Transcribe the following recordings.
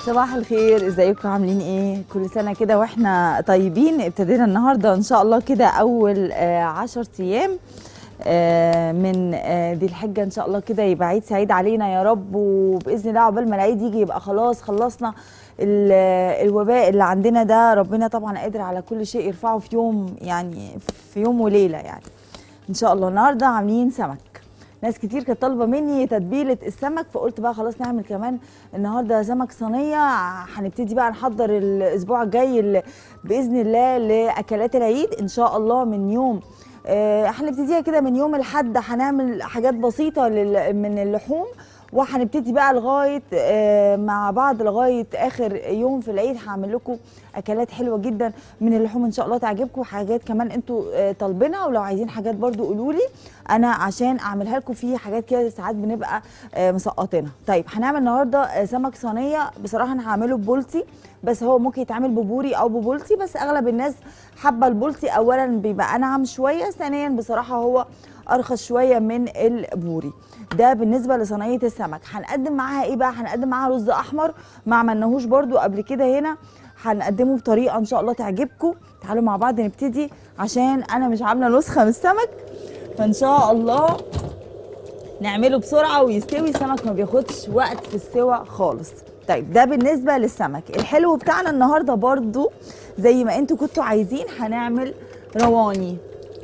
صباح الخير ازيكم عاملين ايه كل سنه كده واحنا طيبين ابتدينا النهارده ان شاء الله كده اول آه عشر ايام آه من آه دي الحجه ان شاء الله كده يبقى عيد سعيد علينا يا رب وباذن الله عقبال ما العيد يجي يبقى خلاص خلصنا ال- الوباء اللي عندنا ده ربنا طبعا قادر على كل شيء يرفعه في يوم يعني في يوم وليله يعني ان شاء الله النهارده عاملين سمك ناس كتير كانت طالبه مني تتبيله السمك فقلت بقى خلاص نعمل كمان النهارده سمك صينيه هنبتدي بقى نحضر الاسبوع الجاي ال- باذن الله لاكلات العيد ان شاء الله من يوم آه، هنبتديها كده من يوم الحد هنعمل حاجات بسيطه لل- من اللحوم وهنبتدي بقى لغايه آه، مع بعض لغايه اخر يوم في العيد هعمل لكم اكلات حلوه جدا من اللحوم ان شاء الله تعجبكم حاجات كمان انتوا آه، طالبينها ولو عايزين حاجات برضو قولوا لي انا عشان اعملها لكم في حاجات كده ساعات بنبقى آه، مسقطينها طيب هنعمل النهارده آه، سمك صينيه بصراحه انا هعمله ببولتي بس هو ممكن يتعمل ببوري او ببولتي بس اغلب الناس حابه البولتي اولا بيبقى انعم شويه ثانيا بصراحه هو ارخص شويه من البوري ده بالنسبه لصينيه السمك هنقدم معاها ايه بقى هنقدم معاها رز احمر ما عملناهوش برضو قبل كده هنا هنقدمه بطريقه ان شاء الله تعجبكم تعالوا مع بعض نبتدي عشان انا مش عامله نسخه من السمك فان شاء الله نعمله بسرعه ويستوي السمك ما بياخدش وقت في السوى خالص طيب ده بالنسبه للسمك الحلو بتاعنا النهارده برضو زي ما انتوا كنتوا عايزين هنعمل رواني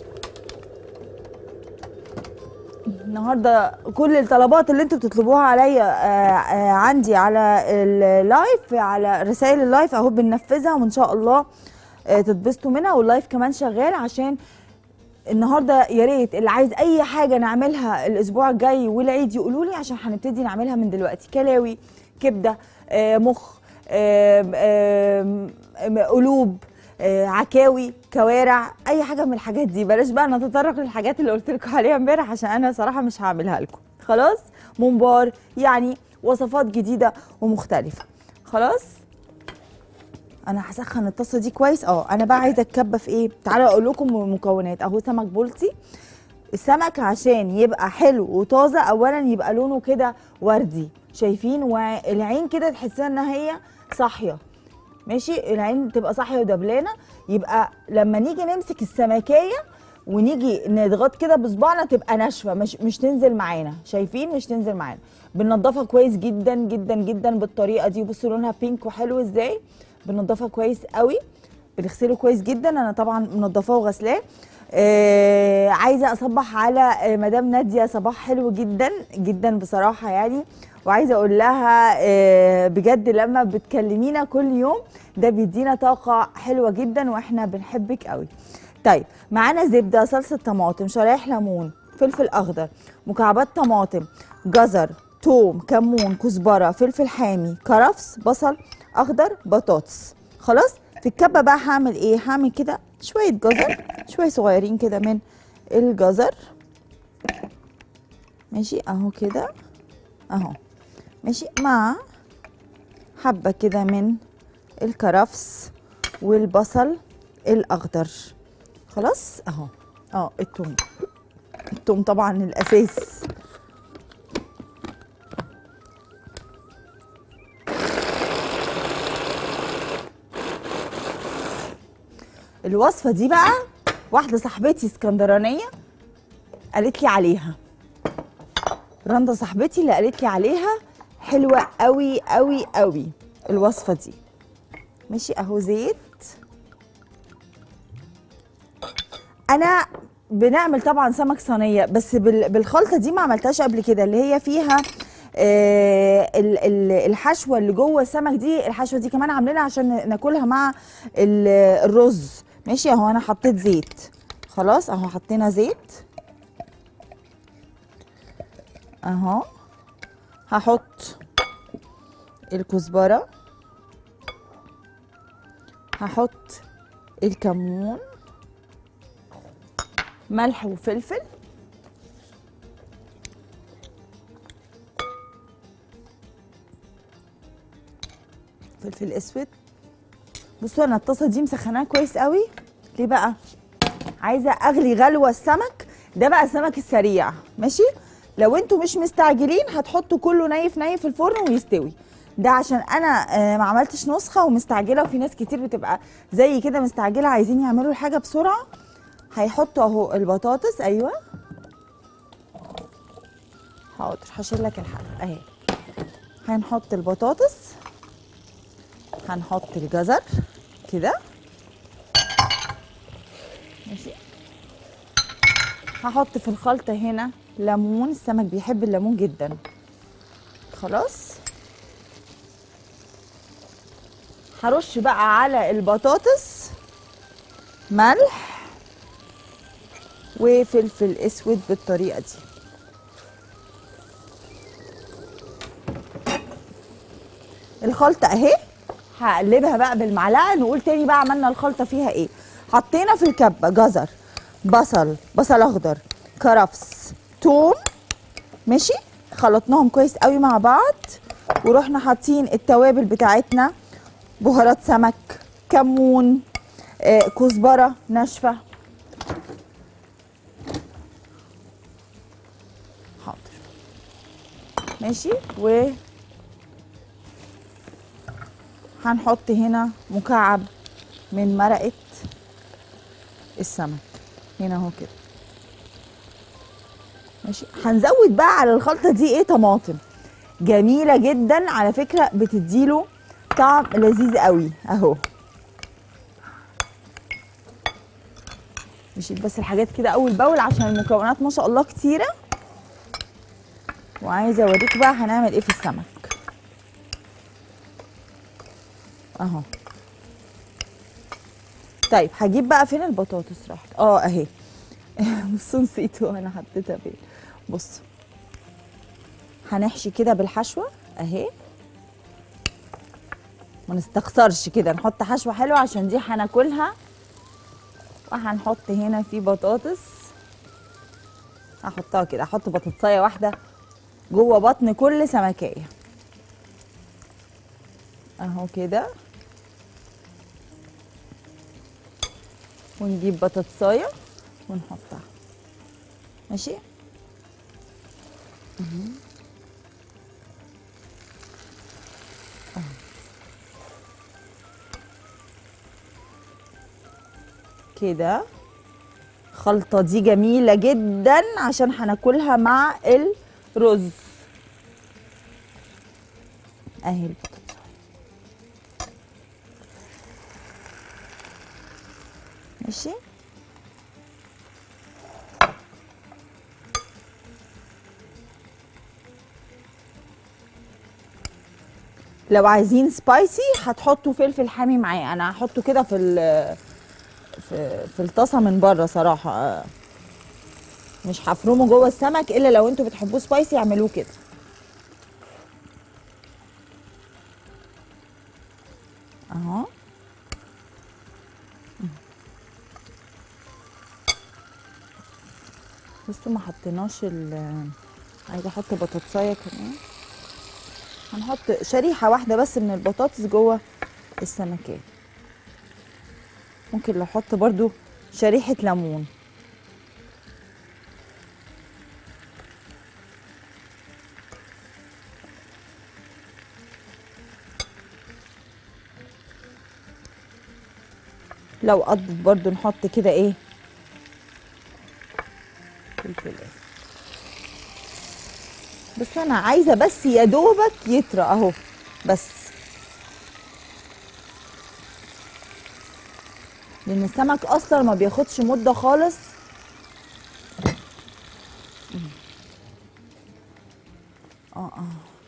النهارده كل الطلبات اللي انتوا بتطلبوها عليا آه، آه، عندي على اللايف على رسائل اللايف اهو بننفذها وان شاء الله آه، تتبسطوا منها واللايف كمان شغال عشان النهارده يا ريت اللي عايز اي حاجه نعملها الاسبوع الجاي والعيد يقولوا لي عشان هنبتدي نعملها من دلوقتي كلاوي كبده آه، مخ آم، آم، آم، قلوب آه، عكاوي كوارع اي حاجه من الحاجات دي بلاش بقى نتطرق للحاجات اللي قلت لكم عليها امبارح عشان انا صراحه مش هعملها لكم خلاص ممبار يعني وصفات جديده ومختلفه خلاص انا هسخن الطاسه دي كويس اه انا بقى عايزه الكبه في ايه تعالوا اقول لكم المكونات اهو سمك بولتي السمك عشان يبقى حلو وطازه اولا يبقى لونه كده وردي شايفين والعين كده تحسها ان هي صاحيه ماشي العين تبقى صاحيه ودبلانه يبقى لما نيجي نمسك السمكيه ونيجي نضغط كده بصباعنا تبقى ناشفه مش مش تنزل معانا شايفين مش تنزل معانا بننضفها كويس جدا جدا جدا بالطريقه دي بصوا لونها بينك وحلو ازاي بننضفها كويس قوي بنغسله كويس جدا انا طبعا منضفاه وغسلاه آه عايزه اصبح على آه مدام ناديه صباح حلو جدا جدا بصراحه يعني وعايزه اقول لها آه بجد لما بتكلمينا كل يوم ده بيدينا طاقه حلوه جدا واحنا بنحبك قوي طيب معانا زبده صلصه طماطم شرايح ليمون فلفل اخضر مكعبات طماطم جزر توم كمون كزبره فلفل حامي كرفس بصل اخضر بطاطس خلاص في الكبه بقى هعمل ايه هعمل كده شويه جزر شويه صغيرين كده من الجزر ماشي اهو كده اهو ماشي مع حبه كده من الكرفس والبصل الاخضر خلاص اهو اه التوم التوم طبعا الاساس الوصفه دي بقى واحده صاحبتي اسكندرانيه قالت لي عليها رندا صاحبتي اللي قالت لي عليها حلوه قوي قوي قوي الوصفه دي ماشي اهو زيت انا بنعمل طبعا سمك صينيه بس بال- بالخلطه دي ما عملتهاش قبل كده اللي هي فيها آه، ال- ال- الحشوه اللي جوه السمك دي الحشوه دي كمان عاملينها عشان ناكلها مع ال- الرز ماشي اهو انا حطيت زيت خلاص اهو حطينا زيت اهو هحط الكزبره هحط الكمون ملح وفلفل فلفل اسود بصوا انا الطاسه دي مسخناها كويس قوي ليه بقى عايزه اغلي غلوه السمك ده بقى السمك السريع ماشي لو انتوا مش مستعجلين هتحطوا كله ني في ني في الفرن ويستوي ده عشان انا آه، ما عملتش نسخه ومستعجله وفي ناس كتير بتبقى زي كده مستعجله عايزين يعملوا الحاجه بسرعه هيحطوا اهو البطاطس ايوه حاضر هشيل لك الحلقه اهي هنحط البطاطس هنحط الجزر كده ماشي هحط في الخلطه هنا ليمون السمك بيحب الليمون جدا خلاص هرش بقى على البطاطس ملح وفلفل اسود بالطريقه دي الخلطه اهي هقلبها بقى بالمعلقه نقول تاني بقى عملنا الخلطه فيها ايه حطينا في الكبه جزر بصل بصل اخضر كرفس توم ماشي خلطناهم كويس قوي مع بعض ورحنا حاطين التوابل بتاعتنا بهارات سمك كمون آه، كزبره ناشفه حاضر ماشي و هنحط هنا مكعب من مرقه السمك هنا اهو كده ماشي هنزود بقى على الخلطه دي ايه طماطم جميله جدا على فكره بتديله طعم لذيذ قوي اهو نشيل بس الحاجات كده اول باول عشان المكونات ما شاء الله كتيره وعايزه اوريك بقى هنعمل ايه في السمك اهو طيب هجيب بقى فين البطاطس راحت اه اهي بصوا نسيته انا حطيتها فين بصوا هنحشي كده بالحشوه اهي ما نستخسرش كده نحط حشوه حلوه عشان دي هناكلها وهنحط هنا في بطاطس هحطها كده احط بطاطسايه واحده جوه بطن كل سمكيه اهو كده ونجيب بطاطسايه ونحطها ماشي مهم. أهو. كده الخلطة دي جميلة جدا عشان هناكلها مع الرز اهي البطاطس ماشي لو عايزين سبايسي هتحطوا فلفل حامي معاه انا هحطه كده في ال- في في الطاسه من بره صراحه مش هفرمه جوه السمك الا لو انتوا بتحبوه سبايسي اعملوه كده اهو بصوا ما حطيناش ال عايزه احط بطاطسايه كمان هنحط شريحه واحده بس من البطاطس جوه السمكيه ممكن لو احط برضو شريحه ليمون لو قضت برضو نحط كده ايه فلفل إيه. بس انا عايزه بس يا دوبك يطرى اهو بس لان السمك اصلا ما بياخدش مده خالص اه اه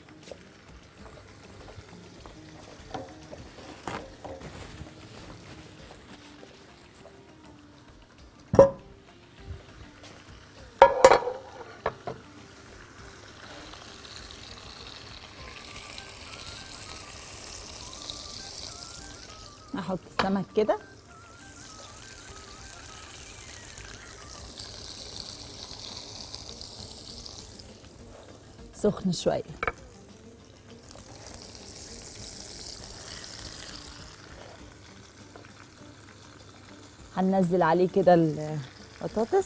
احط السمك كده سخن شويه هننزل عليه كده البطاطس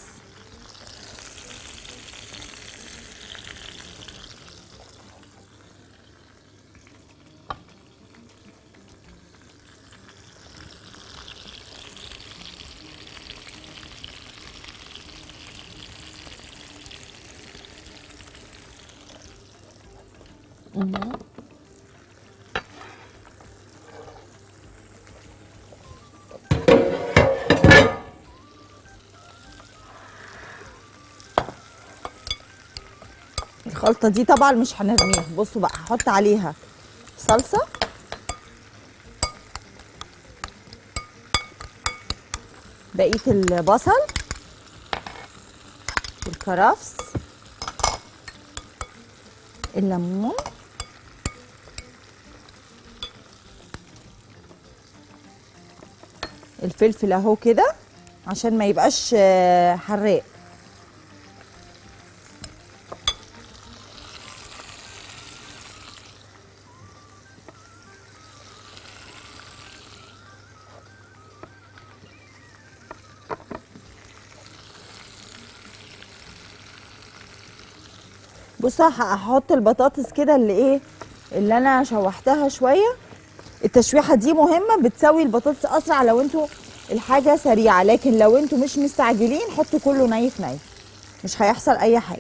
الخلطه دي طبعا مش هنرميها بصوا بقى هحط عليها صلصه بقيه البصل الكرفس الليمون الفلفل اهو كده عشان ما يبقاش آه، حراق بصوا ه- هحط البطاطس كده اللي ايه اللي انا شوحتها شويه التشويحه دي مهمه بتسوي البطاطس اسرع لو انتوا الحاجه سريعه لكن لو انتوا مش مستعجلين حطوا كله ني في ني مش هيحصل اي حاجه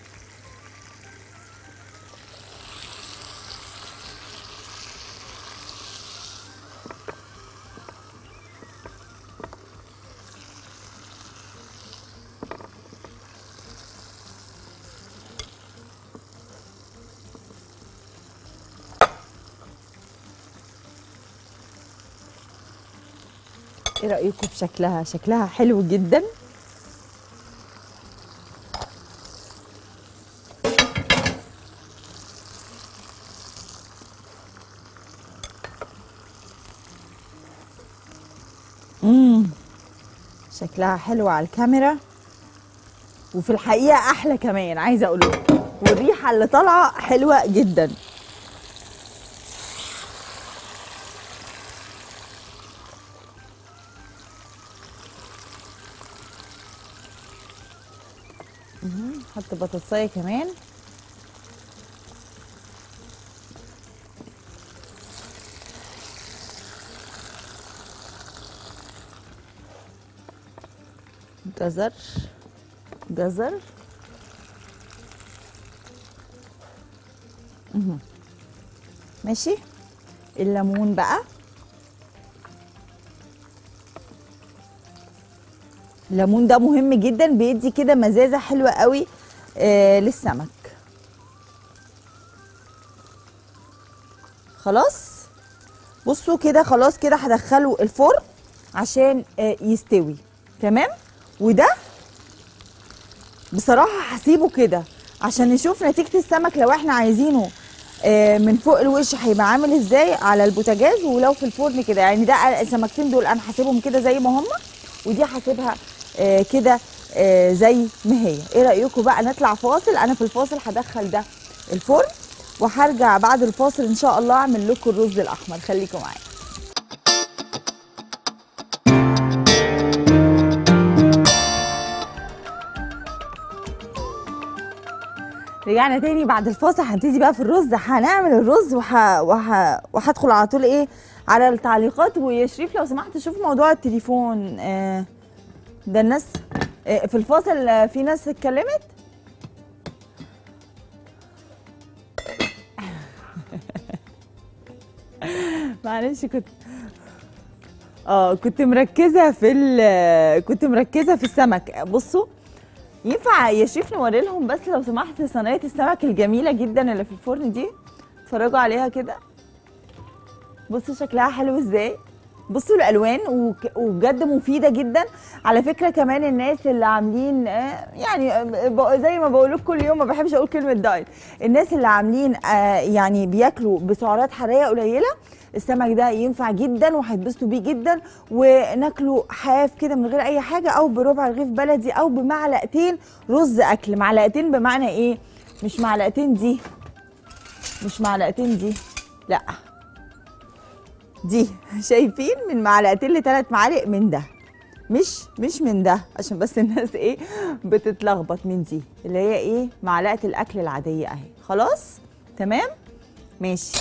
ايه رايكم في شكلها شكلها حلو جدا امم شكلها حلو على الكاميرا وفي الحقيقه احلى كمان عايزه اقول لكم والريحه اللي طالعه حلوه جدا نحط بطاطسايه كمان جزر جزر مهم. ماشي الليمون بقى الليمون ده مهم جدا بيدي كده مزازه حلوه قوي آه للسمك خلاص بصوا كده خلاص كده هدخله الفرن عشان آه يستوي تمام وده بصراحه هسيبه كده عشان نشوف نتيجه السمك لو احنا عايزينه آه، من فوق الوش هيبقى عامل ازاي على البوتاجاز ولو في الفرن كده يعني ده السمكتين دول انا هسيبهم كده زي ما هم ودي هسيبها آه، كده آه، زي ما هي ايه رايكم بقى نطلع فاصل انا في الفاصل هدخل ده الفرن وهرجع بعد الفاصل ان شاء الله اعمل لكم الرز الاحمر خليكم معايا رجعنا تاني بعد الفاصل هنبتدي بقى في الرز هنعمل الرز وه... وه... وهدخل على طول ايه على التعليقات ويا شريف لو سمحت شوف موضوع التليفون آه ده الناس آه في الفاصل آه، في ناس اتكلمت معلش كنت اه كنت مركزه في ال... كنت مركزه في السمك بصوا ينفع يا شيف نوري لهم بس لو سمحت صينيه السمك الجميله جدا اللي في الفرن دي اتفرجوا عليها كده بصوا شكلها حلو ازاي بصوا الالوان وك- وبجد مفيده جدا على فكره كمان الناس اللي عاملين آه، يعني آه، ب- زي ما بقول لكم كل يوم ما بحبش اقول كلمه دايت الناس اللي عاملين آه، يعني بياكلوا بسعرات حراريه قليله السمك ده ينفع جدا وهيتبسطوا بيه جدا وناكله حاف كده من غير اي حاجه او بربع رغيف بلدي او بمعلقتين رز اكل معلقتين بمعنى ايه مش معلقتين دي مش معلقتين دي لا دي شايفين من معلقتين لثلاث معالق من ده مش مش من ده عشان بس الناس ايه بتتلخبط من دي اللي هي ايه معلقه الاكل العاديه اهي خلاص تمام ماشي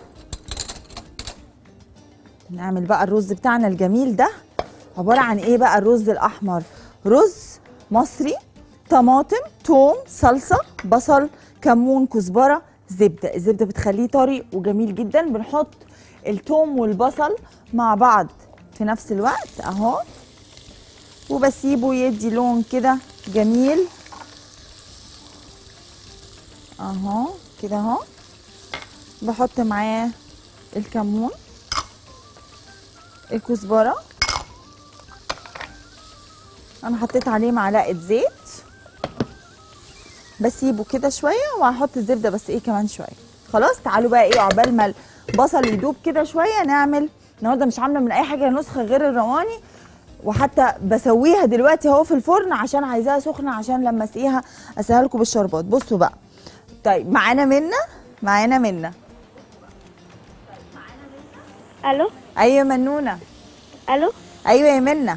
نعمل بقى الرز بتاعنا الجميل ده عباره عن ايه بقى الرز الاحمر رز مصري طماطم توم صلصه بصل كمون كزبره زبده الزبده بتخليه طري وجميل جدا بنحط الثوم والبصل مع بعض في نفس الوقت اهو وبسيبه يدي لون كده جميل اهو كده اهو بحط معاه الكمون الكزبره انا حطيت عليه معلقه زيت بسيبه كده شويه وهحط الزبده بس ايه كمان شويه خلاص تعالوا بقى ايه عقبال ما البصل يدوب كده شويه نعمل النهارده مش عامله من اي حاجه نسخه غير الرواني وحتى بسويها دلوقتي اهو في الفرن عشان عايزاها سخنه عشان لما اسقيها اسقيها لكم بالشربات بصوا بقى طيب معانا منى معانا منى الو ايوه منونه الو ايوه يا منى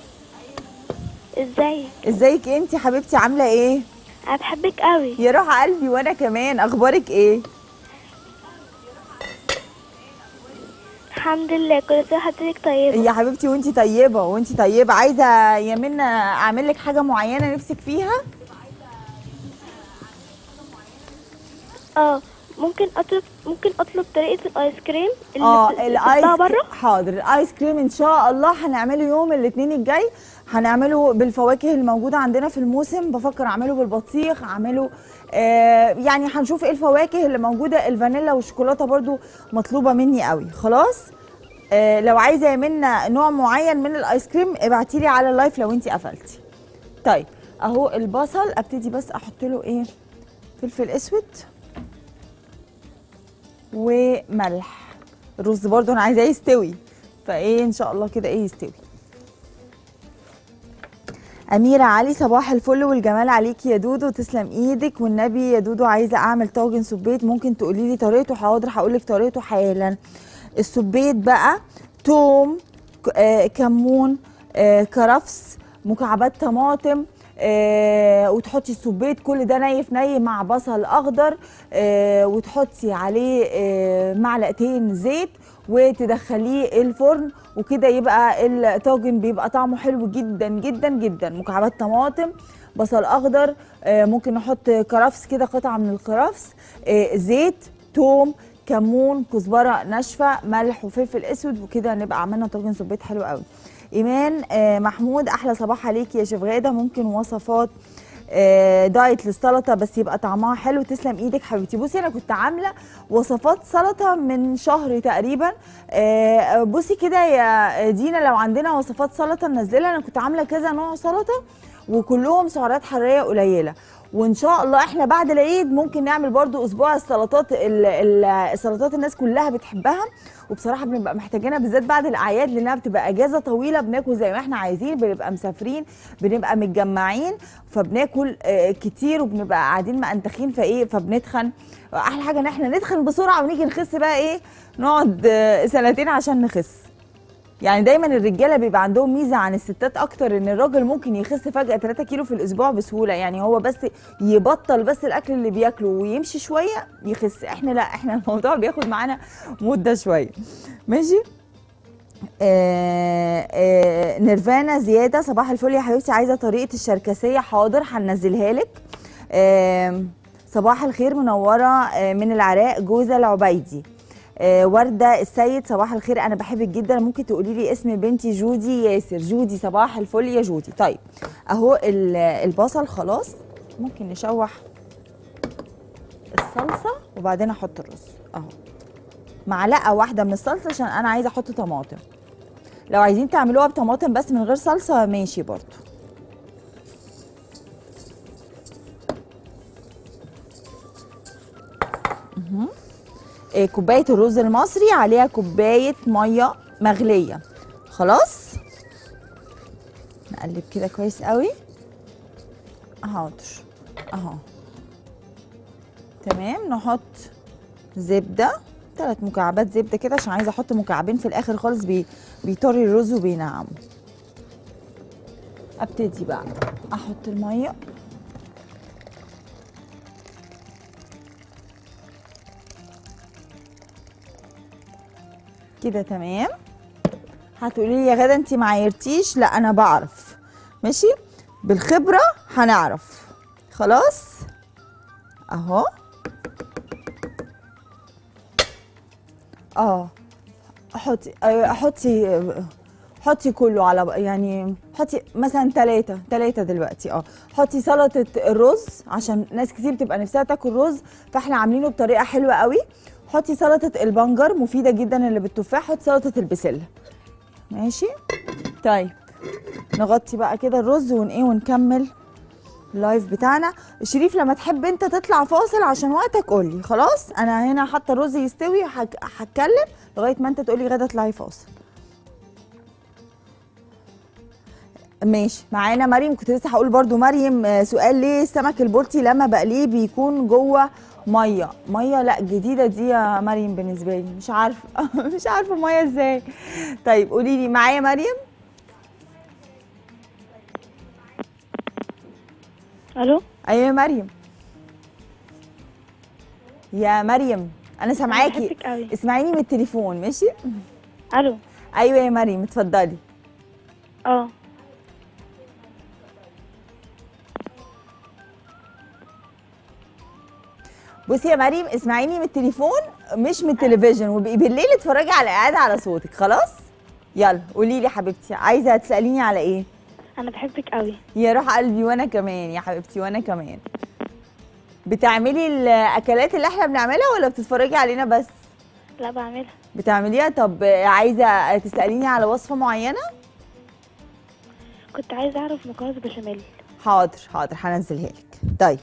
ازاي ازيك انت حبيبتي عامله ايه انا بحبك قوي يا روح قلبي وانا كمان اخبارك ايه الحمد لله كل سنه حضرتك طيبه يا حبيبتي وانت طيبه وانت طيبه عايزه يا منى اعمل لك حاجه معينه نفسك فيها اه ممكن اطلب ممكن اطلب طريقه الايس كريم اللي اه بت- الايس بتتباع بره حاضر الايس كريم ان شاء الله هنعمله يوم الاثنين الجاي هنعمله بالفواكه الموجوده عندنا في الموسم بفكر اعمله بالبطيخ اعمله آه يعني هنشوف ايه الفواكه اللي موجوده الفانيلا والشوكولاته برضو مطلوبه مني قوي خلاص آه لو عايزه منى نوع معين من الايس كريم ابعتي لي على اللايف لو انت قفلتي طيب اهو البصل ابتدي بس احط له ايه فلفل اسود وملح الرز برضو انا عايزاه يستوي فايه ان شاء الله كده ايه يستوي أميرة علي صباح الفل والجمال عليكي يا دودو تسلم ايدك والنبي يا دودو عايزة أعمل طاجن سبيت ممكن تقولي لي طريقته حاضر هقول لك طريقته حالا السبيت بقى توم ك- آه كمون آه كرفس مكعبات طماطم آه وتحطي السبيت كل ده ني في ني مع بصل اخضر آه وتحطي عليه آه معلقتين زيت وتدخليه الفرن وكده يبقى الطاجن بيبقى طعمه حلو جدا جدا جدا مكعبات طماطم بصل اخضر آه ممكن نحط كرفس كده قطعه من الكرفس آه زيت توم كمون كزبره ناشفه ملح وفلفل اسود وكده نبقى عملنا طاجن سبيت حلو قوي ايمان آه محمود احلى صباح عليكي يا شيف غاده ممكن وصفات آه، دايت للسلطه بس يبقى طعمها حلو تسلم ايدك حبيبتي بصي انا كنت عامله وصفات سلطه من شهر تقريبا آه، بصي كده يا دينا لو عندنا وصفات سلطه ننزلها انا كنت عامله كذا نوع سلطه وكلهم سعرات حراريه قليله وان شاء الله احنا بعد العيد ممكن نعمل برضو اسبوع السلطات ال- ال- السلطات الناس كلها بتحبها وبصراحه بنبقى محتاجينها بالذات بعد الاعياد لانها بتبقى اجازه طويله بناكل زي ما احنا عايزين بنبقى مسافرين بنبقى متجمعين فبناكل آه، كتير وبنبقى قاعدين مأنتخين فايه فبنتخن احلى حاجه ان احنا نتخن بسرعه ونيجي نخس بقى ايه نقعد آه، سنتين عشان نخس يعني دايما الرجاله بيبقى عندهم ميزه عن الستات اكتر ان الراجل ممكن يخس فجاه 3 كيلو في الاسبوع بسهوله يعني هو بس يبطل بس الاكل اللي بياكله ويمشي شويه يخس احنا لا احنا الموضوع بياخد معانا مده شويه ماشي آه آه نيرفانا زياده صباح الفل يا حبيبتي عايزه طريقه الشركسيه حاضر هنزلها لك آه صباح الخير منوره آه من العراق جوزه العبيدي آه ورده السيد صباح الخير انا بحبك جدا ممكن تقولي لي اسم بنتي جودي ياسر جودي صباح الفل يا جودي طيب اهو ال- البصل خلاص ممكن نشوح الصلصه وبعدين احط الرز اهو معلقه واحده من الصلصه عشان انا عايزه احط طماطم لو عايزين تعملوها بطماطم بس من غير صلصه ماشي برضو مهم. إيه، كوبايه الرز المصري عليها كوبايه ميه مغليه خلاص نقلب كده كويس قوي حاضر اهو تمام نحط زبده ثلاث مكعبات زبده كده عشان عايزه احط مكعبين في الاخر خالص بي بيطري الرز وبينعم ابتدي بقى احط الميه كده تمام هتقولي لي يا غدا انت ما عايرتيش لا انا بعرف ماشي بالخبره هنعرف خلاص اهو اه حطي آه، حطي حطي كله على بق- يعني حطي مثلا ثلاثة ثلاثة دلوقتي اه حطي سلطة الرز عشان ناس كتير بتبقى نفسها تاكل رز فاحنا عاملينه بطريقة حلوة قوي حطي سلطة البنجر مفيدة جدا اللي بالتفاح حطي سلطة البسلة ماشي طيب نغطي بقى كده الرز ون ايه ونكمل اللايف بتاعنا شريف لما تحب انت تطلع فاصل عشان وقتك قولي خلاص انا هنا حاطه الرز يستوي هك- هتكلم لغايه ما انت تقولي غدا اطلعي فاصل ماشي معانا مريم كنت لسه هقول برضو مريم آه، سؤال ليه السمك البلطي لما بقليه بيكون جوه ميه ميه لا جديده دي يا مريم بالنسبه لي مش عارفه مش عارفه ميه ازاي طيب قولي لي معايا مريم الو ايوه يا مريم يا مريم انا سامعاكي بحبك قوي اسمعيني من التليفون ماشي الو ايوه يا مريم اتفضلي اه بصي يا مريم اسمعيني من التليفون مش من التلفزيون وبالليل اتفرجي على قاعده على صوتك خلاص يلا قولي لي حبيبتي عايزه تساليني على ايه انا بحبك قوي يا روح قلبي وانا كمان يا حبيبتي وانا كمان بتعملي الاكلات اللي احنا بنعملها ولا بتتفرجي علينا بس لا بعملها بتعمليها طب عايزه تساليني على وصفه معينه كنت عايزه اعرف مكرونه بشاميل حاضر حاضر هنزلها لك طيب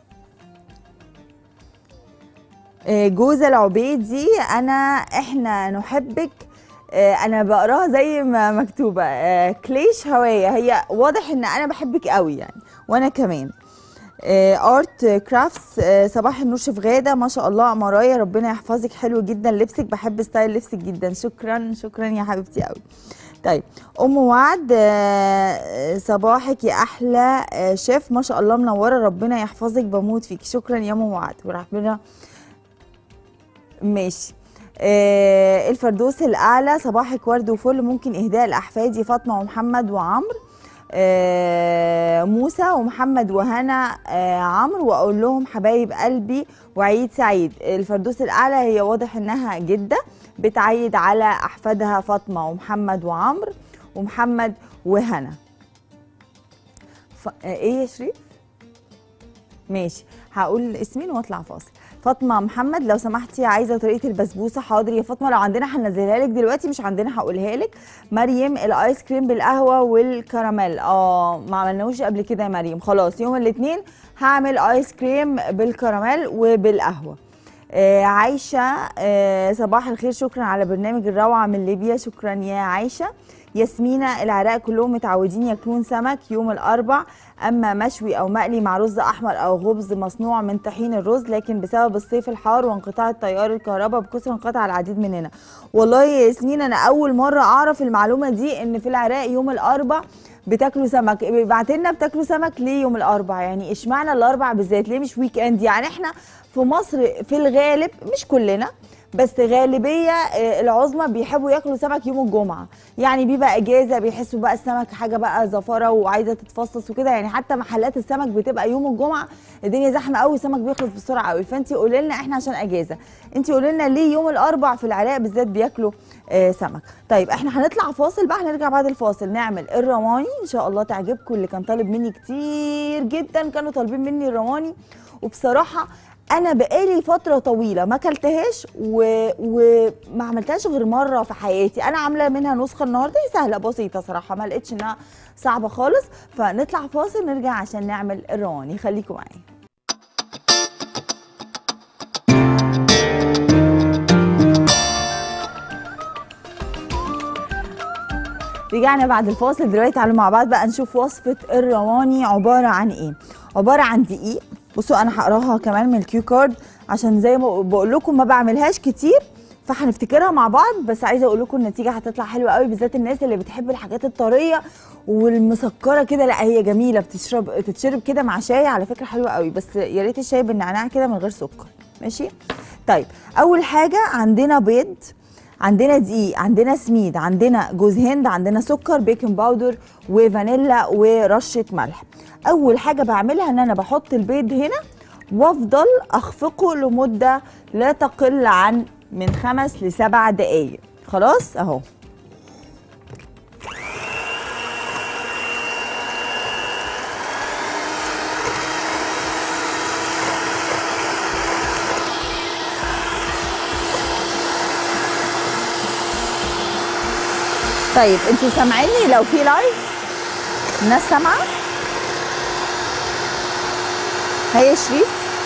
آه، جوز العبيد دي انا احنا نحبك آه، انا بقراها زي ما مكتوبه آه، كليش هوايه هي واضح ان انا بحبك قوي يعني وانا كمان ارت كرافتس صباح النور شيف غاده ما شاء الله امرايا ربنا يحفظك حلو جدا لبسك بحب ستايل لبسك جدا شكرا شكرا يا حبيبتي قوي طيب ام وعد آه، صباحك يا احلى آه، شيف ما شاء الله منوره ربنا يحفظك بموت فيك شكرا يا ام وعد وربنا ماشي آه الفردوس الاعلى صباحك ورد وفل ممكن اهداء لاحفادي فاطمه ومحمد وعمرو آه موسى ومحمد وهنا آه عمرو واقول لهم حبايب قلبي وعيد سعيد الفردوس الاعلى هي واضح انها جده بتعيد على احفادها فاطمه ومحمد وعمرو ومحمد وهنا ف... آه ايه يا شريف ماشي هقول اسمين واطلع فاصل فاطمه محمد لو سمحتي عايزه طريقه البسبوسه حاضر يا فاطمه لو عندنا هنزلها لك دلوقتي مش عندنا هقولها لك مريم الايس كريم بالقهوه والكراميل اه ما عملناهوش قبل كده يا مريم خلاص يوم الاثنين هعمل ايس كريم بالكراميل وبالقهوه آه عايشه آه صباح الخير شكرا على برنامج الروعه من ليبيا شكرا يا عايشه ياسمينة العراق كلهم متعودين ياكلون سمك يوم الأربع أما مشوي أو مقلي مع رز أحمر أو خبز مصنوع من طحين الرز لكن بسبب الصيف الحار وانقطاع التيار الكهرباء بكثر انقطع العديد مننا والله يا ياسمين أنا أول مرة أعرف المعلومة دي إن في العراق يوم الأربع بتاكلوا سمك ابعت لنا بتاكلوا سمك ليه يوم الاربع يعني اشمعنى الاربع بالذات ليه مش ويك اند يعني احنا في مصر في الغالب مش كلنا بس غالبيه آه، العظمى بيحبوا ياكلوا سمك يوم الجمعه يعني بيبقى اجازه بيحسوا بقى السمك حاجه بقى زفره وعايزه تتفصص وكده يعني حتى محلات السمك بتبقى يوم الجمعه الدنيا زحمه قوي السمك بيخلص بسرعه قوي فانت قولي لنا احنا عشان اجازه انت قولي لنا ليه يوم الاربع في العراق بالذات بياكلوا آه سمك طيب احنا هنطلع فاصل بقى هنرجع بعد الفاصل نعمل الرواني ان شاء الله تعجبكم اللي كان طالب مني كتير جدا كانوا طالبين مني الرواني وبصراحه انا بقالي فتره طويله ما اكلتهاش و... وما عملتهاش غير مره في حياتي انا عامله منها نسخه النهارده هي سهله بسيطه صراحه ما لقيتش انها صعبه خالص فنطلع فاصل نرجع عشان نعمل الرواني خليكم معايا رجعنا بعد الفاصل دلوقتي تعالوا مع بعض بقى نشوف وصفه الرواني عباره عن ايه عباره عن دقيق بصوا انا هقراها كمان من الكيو كارد عشان زي ما بقول لكم ما بعملهاش كتير فهنفتكرها مع بعض بس عايزه اقول لكم النتيجه هتطلع حلوه قوي بالذات الناس اللي بتحب الحاجات الطريه والمسكره كده لا هي جميله بتشرب تتشرب كده مع شاي على فكره حلوه قوي بس يا ريت الشاي بالنعناع كده من غير سكر ماشي طيب اول حاجه عندنا بيض عندنا دقيق عندنا سميد عندنا جوز هند عندنا سكر بيكنج باودر وفانيلا ورشه ملح اول حاجه بعملها ان انا بحط البيض هنا وافضل اخفقه لمده لا تقل عن من خمس لسبع دقايق خلاص اهو طيب انتوا سامعيني لو في لايف الناس سامعه هي شريف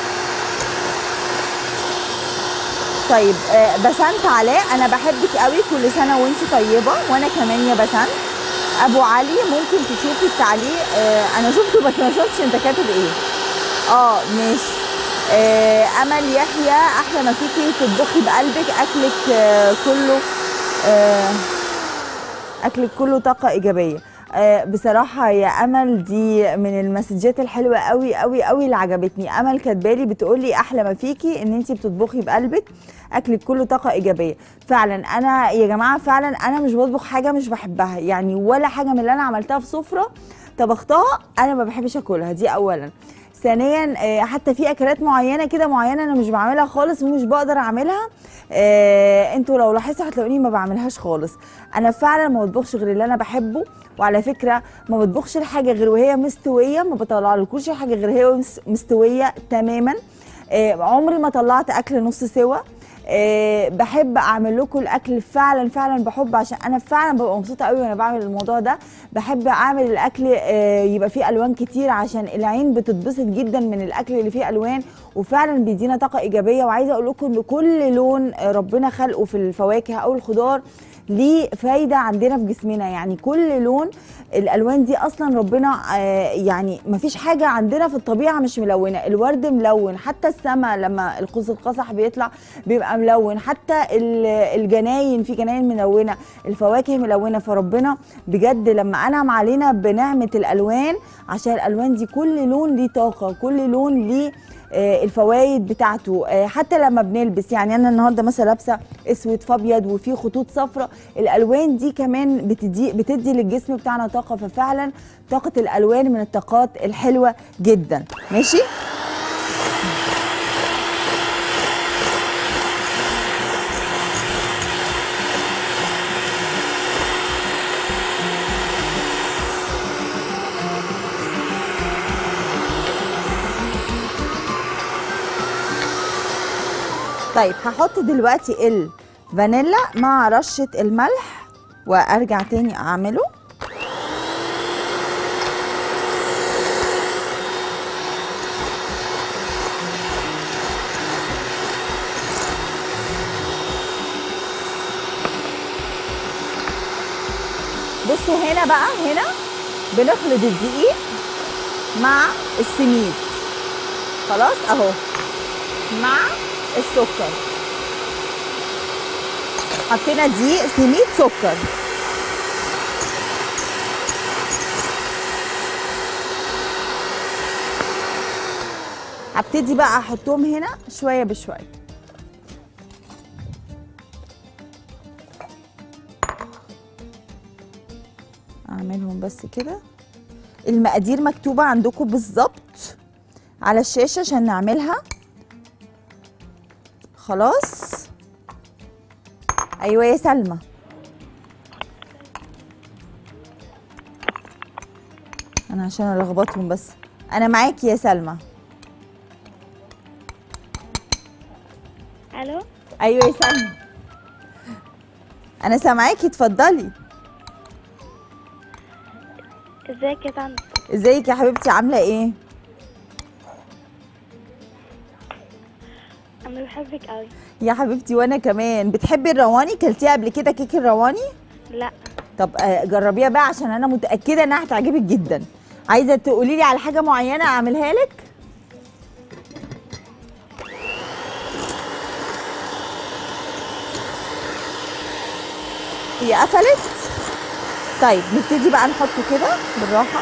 طيب آه، بسنت علاء انا بحبك قوي كل سنه وانت طيبه وانا كمان يا بسنت ابو علي ممكن تشوفي التعليق آه، انا شفته بس ما شفتش انت كاتب ايه اه ماشي آه، امل يحيى احلى ما فيكي تطبخي بقلبك اكلك آه، كله آه، اكلك كله طاقه ايجابيه آه، بصراحة يا أمل دي من المسجات الحلوة قوي قوي قوي اللي عجبتني أمل كاتبالي بتقولي أحلى ما فيكي إن أنتي بتطبخي بقلبك أكلك كله طاقة إيجابية فعلا أنا يا جماعة فعلا أنا مش بطبخ حاجة مش بحبها يعني ولا حاجة من اللي أنا عملتها في سفرة طبختها أنا ما بحبش أكلها دي أولا ثانيا آه، حتى في اكلات معينه كده معينه انا مش بعملها خالص ومش بقدر اعملها آه، انتوا لو لاحظتوا هتلاقوني ما بعملهاش خالص انا فعلا ما بطبخش غير اللي انا بحبه وعلى فكره ما بطبخش الحاجه غير وهي مستويه ما بطلعلكوش الحاجه غير هي مس- مستويه تماما آه، عمري ما طلعت اكل نص سوا آه، بحب اعمل لكم الاكل فعلا فعلا بحب عشان انا فعلا ببقى مبسوطه قوي وانا بعمل الموضوع ده بحب اعمل الاكل آه، يبقى فيه الوان كتير عشان العين بتتبسط جدا من الاكل اللي فيه الوان وفعلا بيدينا طاقه ايجابيه وعايزه اقول لكم ان كل لون آه، ربنا خلقه في الفواكه او الخضار ليه فايده عندنا في جسمنا يعني كل لون الالوان دي اصلا ربنا آه، يعني ما فيش حاجه عندنا في الطبيعه مش ملونه الورد ملون حتى السماء لما القوس القزح بيطلع بيبقى ملون حتى ال- الجناين في جناين ملونه الفواكه ملونه فربنا بجد لما انعم علينا بنعمه الالوان عشان الالوان دي كل لون ليه طاقه كل لون ليه آه، الفوائد بتاعته آه، حتى لما بنلبس يعني انا النهارده مثلا لابسه اسود فابيض وفي خطوط صفراء الالوان دي كمان بتدي بتدي للجسم بتاعنا طاقه ففعلا طاقه الالوان من الطاقات الحلوه جدا ماشي طيب هحط دلوقتي الفانيلا مع رشة الملح وارجع تاني اعمله بصوا هنا بقى هنا بنخلط الدقيق مع السميد خلاص اهو مع السكر حطينا دقيق سميد سكر هبتدي بقى احطهم هنا شويه بشويه اعملهم بس كده المقادير مكتوبه عندكم بالظبط على الشاشه عشان نعملها خلاص ايوه يا سلمى انا عشان الخبطهم بس انا معاكي يا سلمى الو ايوه يا سلمى انا سامعاكي اتفضلي ازيك يا طنط ازيك يا حبيبتي عامله ايه انا بحبك قوي يا حبيبتي وانا كمان بتحبي الرواني كلتيها قبل كده كيك الرواني لا طب آه، جربيها بقى عشان انا متاكده انها هتعجبك جدا عايزه تقولي لي على حاجه معينه اعملها لك هي قفلت طيب نبتدي بقى نحطه كده بالراحه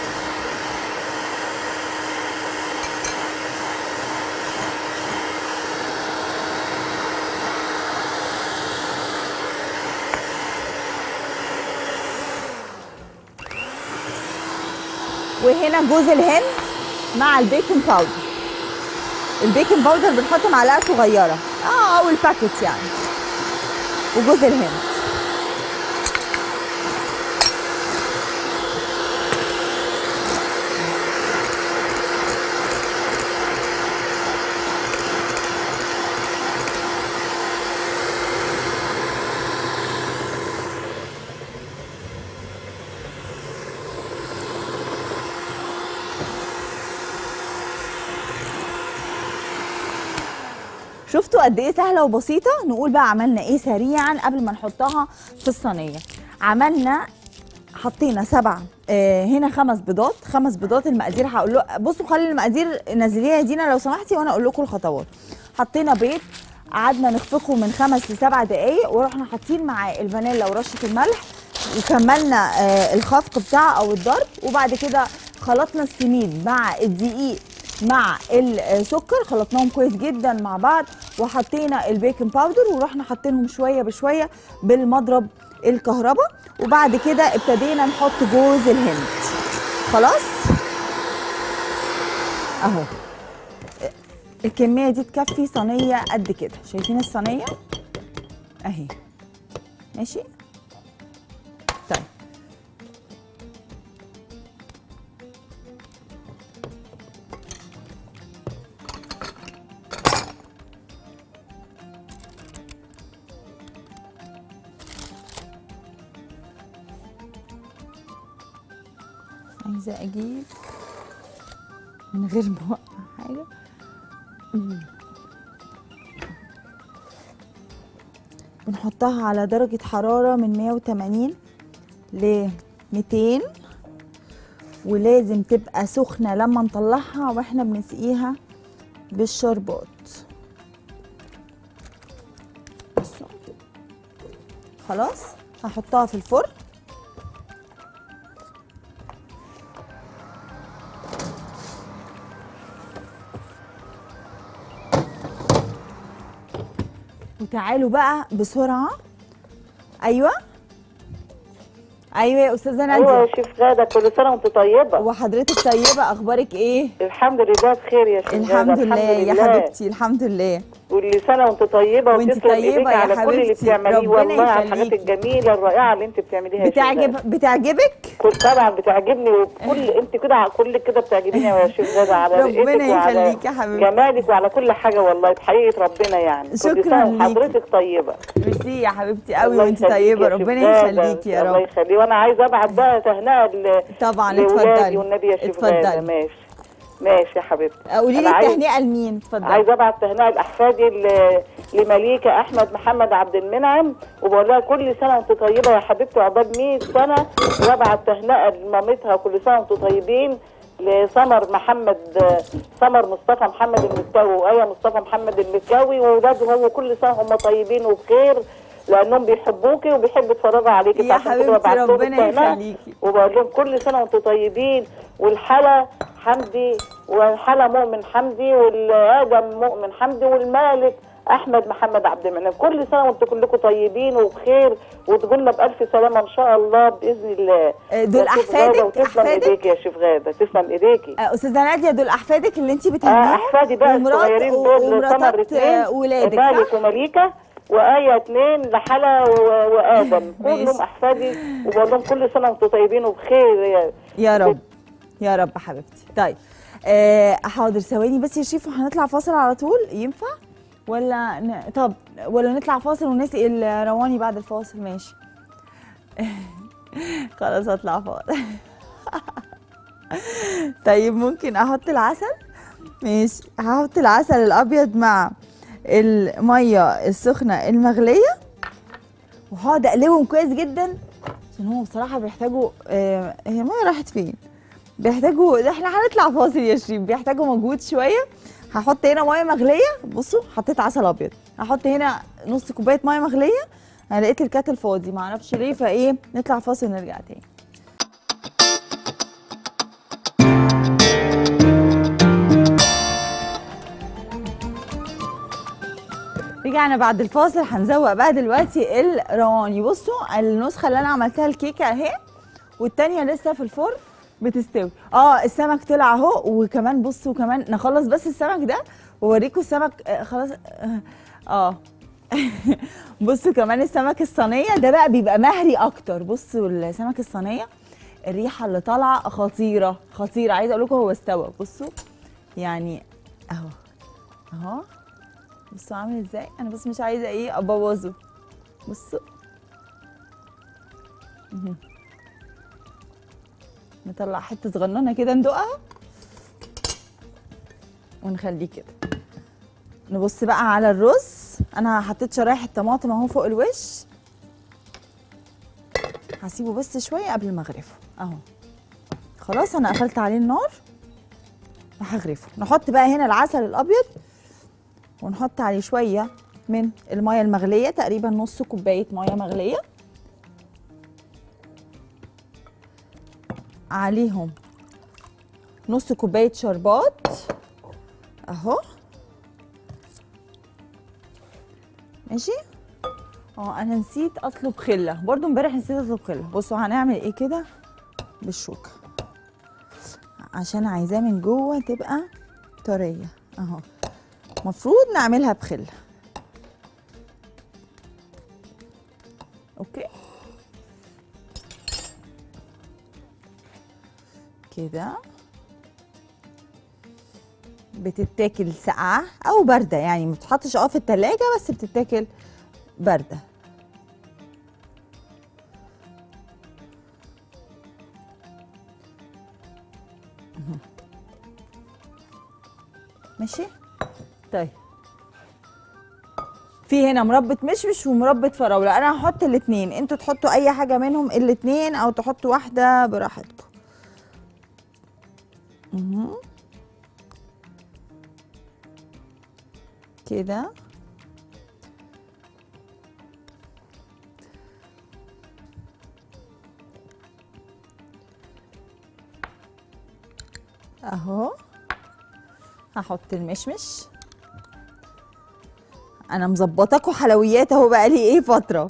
وهنا جوز الهند مع البيكنج باودر البيكنج باودر بنحط معلقه صغيره اه او الباكت يعني وجوز الهند شفتوا قد ايه سهله وبسيطه نقول بقى عملنا ايه سريعا قبل ما نحطها في الصينيه عملنا حطينا سبع آه هنا خمس بيضات خمس بيضات المقادير هقول له بصوا خلي المقادير نزليها يا دينا لو سمحتي وانا اقول لكم الخطوات حطينا بيض قعدنا نخفقه من خمس لسبع دقايق ورحنا حاطين معاه الفانيلا ورشه الملح وكملنا آه الخفق بتاعه او الضرب وبعد كده خلطنا السميد مع الدقيق مع السكر خلطناهم كويس جدا مع بعض وحطينا البيكنج باودر ورحنا حاطينهم شويه بشويه بالمضرب الكهرباء وبعد كده ابتدينا نحط جوز الهند خلاص اهو الكميه دي تكفي صينيه قد كده شايفين الصينيه اهي ماشي طيب عايزه اجيب من غير ما اوقع حاجه مم. بنحطها على درجة حرارة من 180 ل 200 ولازم تبقى سخنة لما نطلعها واحنا بنسقيها بالشربات بصوا. خلاص هحطها في الفرن وتعالوا بقى بسرعة أيوة أيوة يا أستاذة ايوه نادية يا شيف غاده كل سنه وانت طيبه وحضرتك طيبة أخبارك إيه؟ الحمد لله بخير يا شيف الحمد غادة لله يا حبيبتي الحمد لله كل سنه وانت طيبه وانت وتسلم طيبة ايديك يا على كل اللي حبيبتي. بتعمليه ربنا والله على الحاجات يخليكي. الجميله الرائعه اللي انت بتعمليها يا شيف غادة. بتعجب بتعجبك؟ كل طبعا بتعجبني وكل انت كده على كل كده بتعجبيني يا شيخ غاده على ربنا رقتك وعلى يخليك يا حبيبتي. جمالك وعلى كل حاجه والله بحقيقه ربنا يعني شكراً كل سنه ليكي. وحضرتك طيبه ميرسي يا حبيبتي قوي الله وانت يخليك طيبة يا شيخ ربنا غادة. يخليكي يا الله رب يخليك وانا عايزه ابعت بقى تهنئه ل- طبعا لولادي اتفضلي والنبي يا شيخ غاده اتفضلي ماشي ماشي يا حبيبتي قولي لي أنا عايز- التهنئة لمين؟ اتفضلي عايزه ابعت تهنئه لاحفادي ل- لمليكه احمد محمد عبد المنعم وبقول لها كل سنه وانت طيبه يا حبيبتي عقبال 100 سنه وابعت تهنئه لمامتها كل سنه وانتم طيبين لسمر محمد سمر مصطفى محمد المكاوي وايه مصطفى محمد المكاوي واولاده هو كل سنه هم طيبين وبخير لانهم بيحبوكي وبيحبوا يتفرجوا عليكي يا فعشان كده حبيبتي ببعت لهم ربنا التهنئة. يخليكي. وبقول لهم كل سنه وانتم طيبين والحلا حمدي والحلا مؤمن حمدي والادم مؤمن حمدي والمالك احمد محمد عبد المنعم كل سنه وانتم كلكم طيبين وبخير وتقولنا بالف سلامه ان شاء الله باذن الله آه، دول يا شيف أحفادك؟ غادة، وتسلم أحفادك؟ ايديك يا شيف غاده تسلم ايديكي آه، أستاذة نادية دول أحفادك اللي انت آه بتهنيهم احفادي بقى ومرات- الصغيرين دول سمر ومراتات اثنين آه، ولادك مالك صح؟ ومليكه وآية اتنين لحلا و- وآدم ماشي. كلهم أحفادي وبقول لهم كل سنة وأنتم طيبين وبخير يا يا رب يا رب حبيبتي طيب آه حاضر ثواني بس يا شيف هنطلع فاصل على طول ينفع ولا ن... طب ولا نطلع فاصل ونسقي الرواني بعد الفاصل ماشي خلاص هطلع فاصل طيب ممكن احط العسل ماشي هحط العسل الابيض مع الميه السخنه المغليه وهقعد اقلبهم كويس جدا عشان هم بصراحه بيحتاجوا آه هي الميه راحت فين بيحتاجوا ده احنا هنطلع فاصل يا شريف بيحتاجوا مجهود شويه هحط هنا ميه مغليه بصوا حطيت عسل ابيض هحط هنا نص كوبايه ميه مغليه انا لقيت الكاتل فاضي معرفش ليه فايه نطلع فاصل ونرجع تاني رجعنا بعد الفاصل هنزوق بقى دلوقتي الرواني بصوا النسخه اللي انا عملتها الكيكه اهي والتانية لسه في الفرن بتستوي اه السمك طلع اهو وكمان بصوا كمان نخلص بس السمك ده واوريكم السمك آه خلاص آه اه بصوا كمان السمك الصينيه ده بقى بيبقى مهري اكتر بصوا السمك الصينيه الريحه اللي طالعه خطيره خطيره عايزه اقول لكم هو استوى بصوا يعني اهو اهو بصوا عامل ازاي انا بس مش عايزه ايه ابوظه بصوا مهم. نطلع حته صغننه كده ندوقها ونخليه كده نبص بقى على الرز انا حطيت شرايح الطماطم اهو فوق الوش هسيبه بس شويه قبل ما اغرفه اهو خلاص انا قفلت عليه النار وهغرفه نحط بقى هنا العسل الابيض ونحط عليه شويه من الميه المغليه تقريبا نص كوبايه ميه مغليه عليهم نص كوبايه شربات اهو ماشي اه انا نسيت اطلب خله برضو امبارح نسيت اطلب خله بصوا هنعمل ايه كده بالشوكه عشان عايزاه من جوه تبقى طريه اهو مفروض نعملها بخله اوكي كده بتتاكل ساقعه او بارده يعني ما بتتحطش اه في التلاجة بس بتتاكل بارده مهم. ماشي طيب في هنا مربى مشمش ومربى فراوله انا هحط الاثنين انتوا تحطوا اي حاجه منهم الاثنين او تحطوا واحده براحتكم مهم. كده اهو هحط المشمش انا مظبطاكوا حلويات اهو بقالي ايه فتره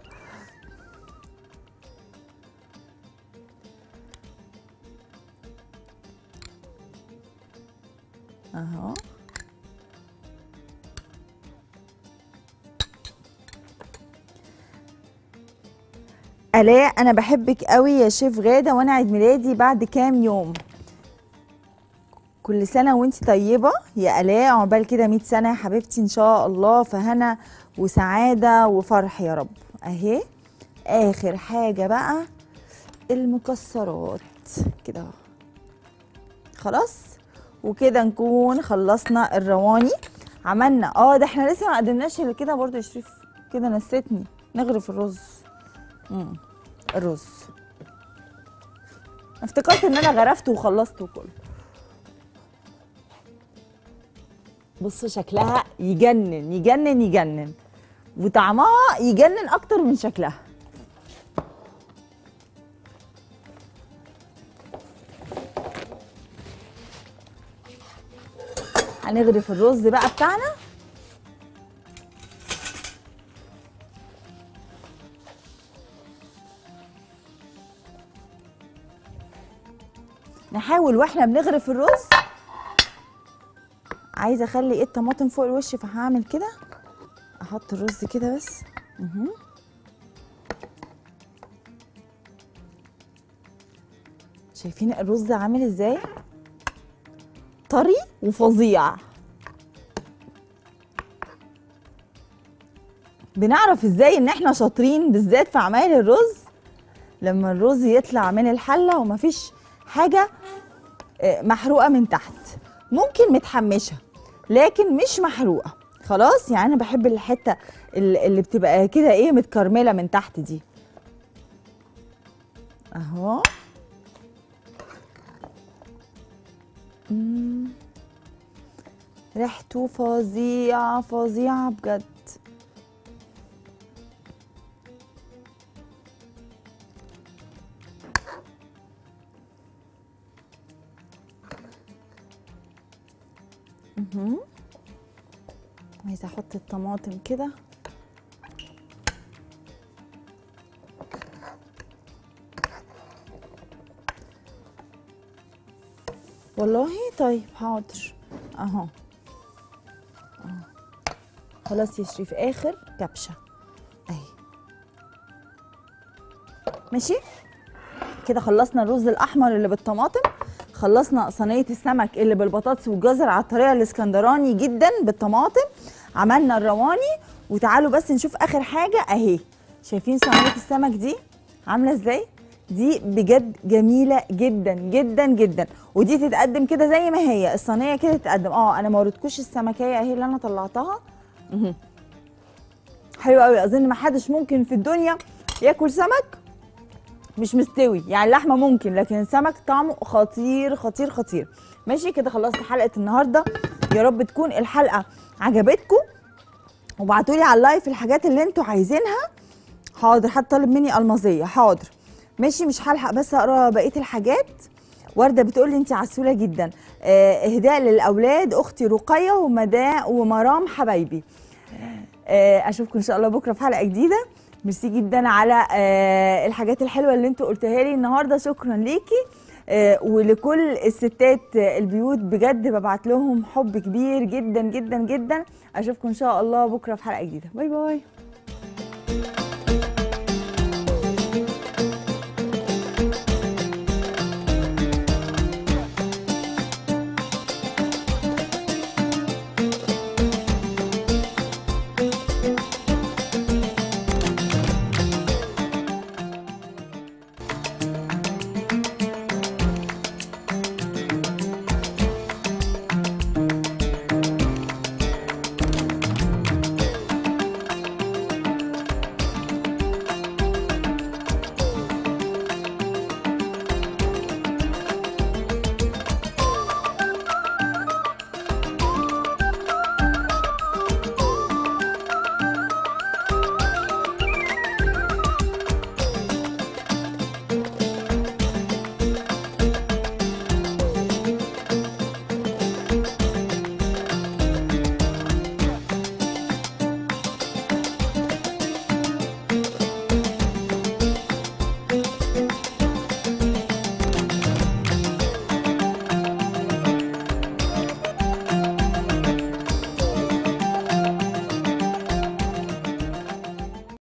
اهو الاء انا بحبك قوي يا شيف غاده وانا عيد ميلادي بعد كام يوم كل سنه وانت طيبه يا الاء عقبال كده 100 سنه يا حبيبتي ان شاء الله في هنا وسعاده وفرح يا رب اهي اخر حاجه بقى المكسرات كده اهو. خلاص وكده نكون خلصنا الرواني عملنا اه ده احنا لسه ما قدمناش اللي كده برضو يا شريف كده نسيتني نغرف الرز مم. الرز افتكرت ان انا غرفته وخلصته كله بصوا شكلها يجنن يجنن يجنن وطعمها يجنن اكتر من شكلها هنغرف الرز بقى بتاعنا نحاول واحنا بنغرف الرز عايزه اخلي ايه الطماطم فوق الوش فهعمل كده احط الرز كده بس مهم. شايفين الرز عامل ازاي طري وفظيع بنعرف ازاي ان احنا شاطرين بالذات في عمايل الرز لما الرز يطلع من الحله ومفيش حاجه آه، محروقه من تحت ممكن متحمشه لكن مش محروقه خلاص يعني انا بحب الحته ال- اللي بتبقى كده ايه متكرمله من تحت دي اهو مم. ريحته فظيعه فظيعه بجد مهم. عايزه احط الطماطم كده والله طيب حاضر اهو أهو. خلاص يا شريف اخر كبشه اهي ماشي كده خلصنا الرز الاحمر اللي بالطماطم خلصنا صينيه السمك اللي بالبطاطس والجزر على الطريقه الاسكندراني جدا بالطماطم عملنا الرواني وتعالوا بس نشوف اخر حاجه اهي شايفين صينيه السمك دي عامله ازاي دي بجد جميله جدا جدا جدا ودي تتقدم كده زي ما هي الصينيه كده تتقدم اه انا ما وريتكوش السمكيه اهي اللي انا طلعتها مهم. حلو قوي اظن ما حدش ممكن في الدنيا ياكل سمك مش مستوي يعني اللحمه ممكن لكن السمك طعمه خطير خطير خطير ماشي كده خلصت حلقه النهارده يا رب تكون الحلقه عجبتكم وابعتوا لي على اللايف الحاجات اللي انتوا عايزينها حاضر حد طالب مني المازيه حاضر ماشي مش هلحق بس اقرا بقيه الحاجات ورده بتقول لي انت عسوله جدا آه، اهداء للاولاد اختي رقيه ومدا ومرام حبايبي آه، اشوفكم ان شاء الله بكره في حلقه جديده ميرسي جدا على آه، الحاجات الحلوه اللي انتوا قلتها لي النهارده شكرا ليكي آه، ولكل الستات آه، البيوت بجد ببعت لهم حب كبير جدا جدا جدا اشوفكم ان شاء الله بكره في حلقه جديده باي باي